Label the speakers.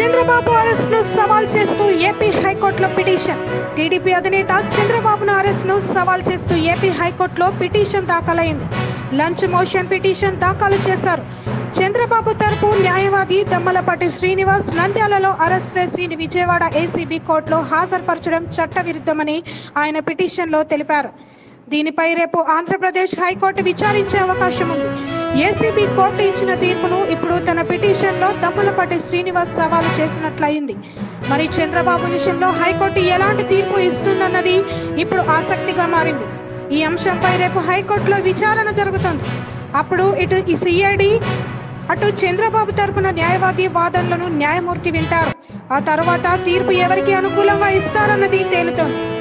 Speaker 1: Chandrababu arrest ను సవాల్ చేస్తూ ఏపీ హైకోర్టులో పిటిషన్ టీడీపీ అధినేత చంద్రబాబును అరెస్ట్ ను సవాల్ చేస్తూ ఏపీ హైకోర్టులో పిటిషన్ దాఖలైంది లంచ్ మోషన్ పిటిషన్ దాఖలు చేశారు చంద్రబాబు తరపు న్యాయవాది దమ్మలపాటి శ్రీనివాస్ నంద్యాలలో అరెస్ట్ చేసి విజయవాడ ఏసీబీ కోర్టులో హాజరుపరచడం చట్టవిరుద్ధమని ఆయన పిటిషన్లో తెలిపారు దీనిపై రేపు ఆంధ్రప్రదేశ్ హైకోర్టు విచారించే అవకాశం ఉంది ఏసీబీ కోర్టు ఇచ్చిన తీర్పును ఇప్పుడు తన పిటిషన్లో దమ్ములపాటి శ్రీనివాస్ సవాలు చేసినట్లయింది మరి చంద్రబాబు విషయంలో హైకోర్టు ఎలాంటి తీర్పు ఇస్తుందన్నది ఇప్పుడు ఆసక్తిగా మారింది ఈ అంశంపై రేపు హైకోర్టులో విచారణ జరుగుతుంది అప్పుడు ఇటు ఈ సిఐడి అటు చంద్రబాబు తరపున న్యాయవాది వాదనలను న్యాయమూర్తి వింటారు ఆ తర్వాత తీర్పు ఎవరికి అనుకూలంగా ఇస్తారన్నది తేలుతోంది